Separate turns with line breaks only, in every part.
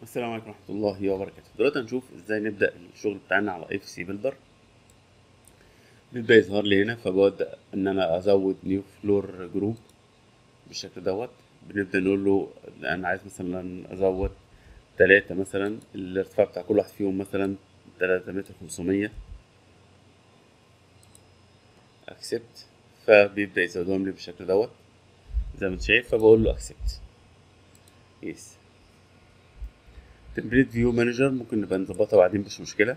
السلام عليكم ورحمة الله وبركاته دلوقتي هنشوف ازاي نبدأ الشغل بتاعنا على اف سي بيلدر بيبدأ يظهر لي هنا فببدأ ان انا ازود نيو فلور جروب بالشكل دوت بنبدأ نقول له انا عايز مثلا ازود تلاتة مثلا الارتفاع بتاع كل واحد فيهم مثلا تلاتة متر خمسمية اكسبت فبيبدأ يزودهم لي بالشكل دوت زي ما انت شايف فبقول له اكسبت يس تمبليت فيو مانجر ممكن نبقى نظبطها بعدين مش مشكلة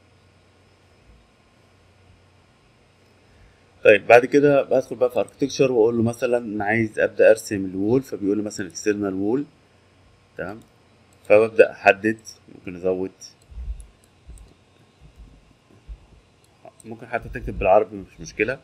طيب بعد كده بدخل بقى في اركتكتشر واقول له مثلا انا عايز ابدا ارسم الوول فبيقول لي مثلا اكسترنال وول تمام فببدا احدد ممكن ازود ممكن حتى تكتب بالعربي مش مشكله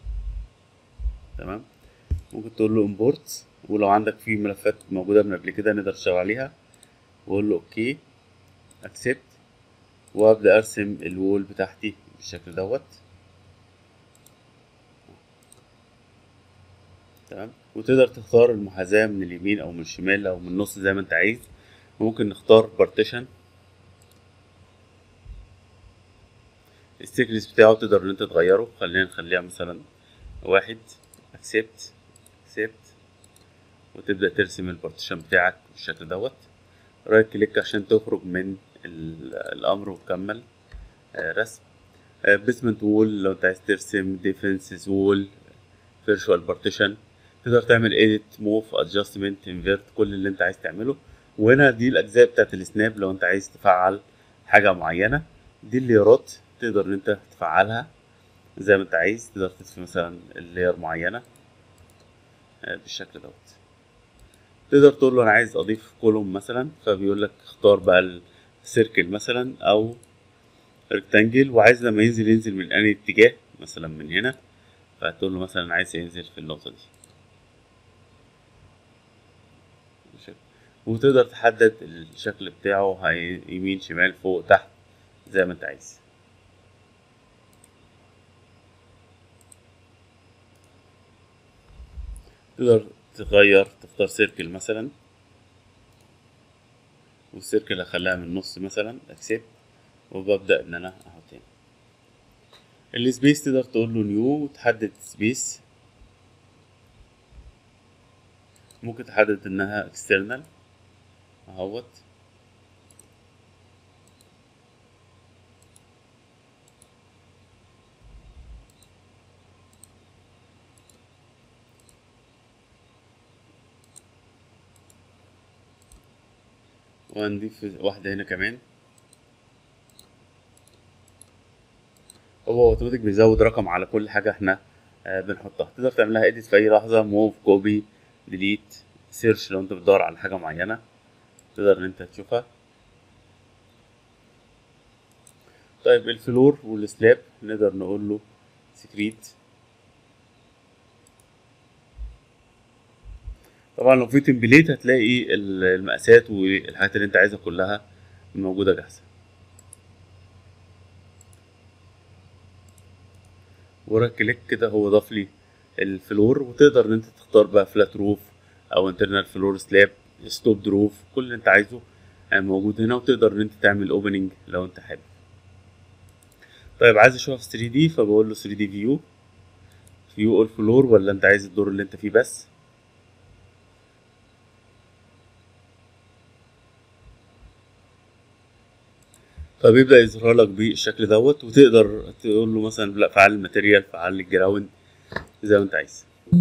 تمام ممكن تقول له امبورت ولو عندك في ملفات موجوده من قبل كده نقدر نشتغل عليها واقول له اوكي اكسبت وابدا ارسم الوول بتاعتي بالشكل دوت تمام وتقدر تختار المحاذاة من اليمين او من الشمال او من النص زي ما انت عايز ممكن نختار بارتيشن السيكنس بتاعه تقدر ان انت تغيره خلينا نخليها مثلا واحد اكسبت اكسبت وتبدأ ترسم البارتيشن بتاعك بالشكل دوت رايت كليك عشان تخرج من الامر وتكمل رسم بيسمنت وول لو انت عايز ترسم ديفنسز وول فيرشوال بارتيشن تقدر تعمل edit موف ادجستمنت انفيرت كل اللي انت عايز تعمله وهنا دي الاجزاء بتاعت السناب لو انت عايز تفعل حاجه معينه دي الليرات تقدر ان انت تفعلها زي ما انت عايز تقدر تضيف مثلا اللير معينه بالشكل دوت تقدر تقول له انا عايز اضيف كولوم مثلا فبيقول لك اختار بقى السيركل مثلا او ريكتانجل وعايز لما ينزل ينزل من انهي اتجاه مثلا من هنا فهتقول له مثلا عايز ينزل في النقطة دي وتقدر تحدد الشكل بتاعه يمين شمال فوق تحت زي ما انت عايز تقدر تغير تختار سيركل مثلا والسيركل هخليها من النص مثلا اكسبت وببدأ ان انا احط هنا السبيس تقدر تقول له نيو وتحدد سبيس ممكن تحدد انها اكسترنال اهوت وهنضيف واحدة هنا كمان هو اوتوماتيك بيزود رقم على كل حاجة احنا آه بنحطها تقدر تعملها اديت في اي لحظة موف كوبي ديليت سيرش لو انت بتدور على حاجة معينة تقدر ان انت تشوفها طيب الفلور والسلاب نقدر نقول له سكريت طبعا لو في تمبليت هتلاقي المقاسات والحاجات اللي انت عايزها كلها موجودة جاهزة ورا كليك كده هو ضاف لي الفلور وتقدر ان انت تختار بقى فلات روف او انترنال فلور سلاب ستوب روف كل اللي انت عايزه موجود هنا وتقدر ان انت تعمل اوبننج لو انت حابب طيب عايز اشوفها في 3 دي فبقول له 3 دي فيو فيو اول فلور ولا انت عايز الدور اللي انت فيه بس فبيبدأ يظهر لك بالشكل دوت وتقدر تقول له مثلا لا فعل الماتيريال فعل الجراوند زي ما انت عايز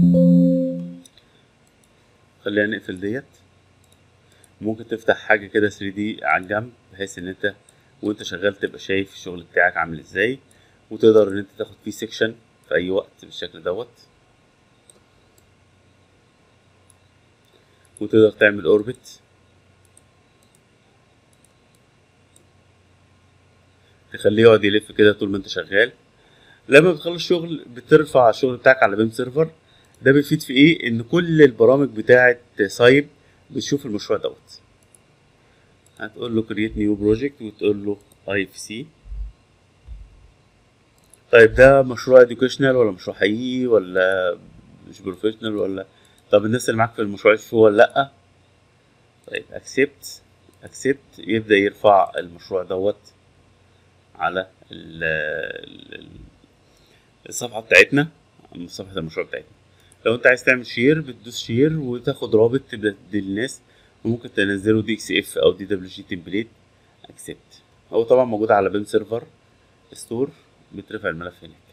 خلينا نقفل ديت ممكن تفتح حاجة كده 3 دي على الجنب بحيث ان انت وانت شغال تبقى شايف الشغل بتاعك عامل ازاي وتقدر ان انت تاخد فيه سيكشن في اي وقت بالشكل دوت وتقدر تعمل اوربت تخليه يقعد يلف كده طول ما انت شغال لما بتخلص شغل بترفع الشغل بتاعك على بيم سيرفر ده بيفيد في ايه ان كل البرامج بتاعه سايب بتشوف المشروع دوت هتقول له كرييت نيو بروجكت وتقول له اي اف سي طيب ده مشروع educational ولا مشروع حقيقي ولا مش بروفيشنال ولا طب الناس اللي معاك في المشروع يشوفوه ولا لأ طيب accept اكسبت يبدا يرفع المشروع دوت على ال ال الصفحه بتاعتنا صفحه المشروع بتاعتنا لو انت عايز تعمل شير بتدوس شير وتاخد رابط تبدا تدي للناس وممكن تنزله دي اكس اف او دي دبليو جي تمبليت اكسبت هو طبعا موجود على بيم سيرفر ستور بترفع الملف هناك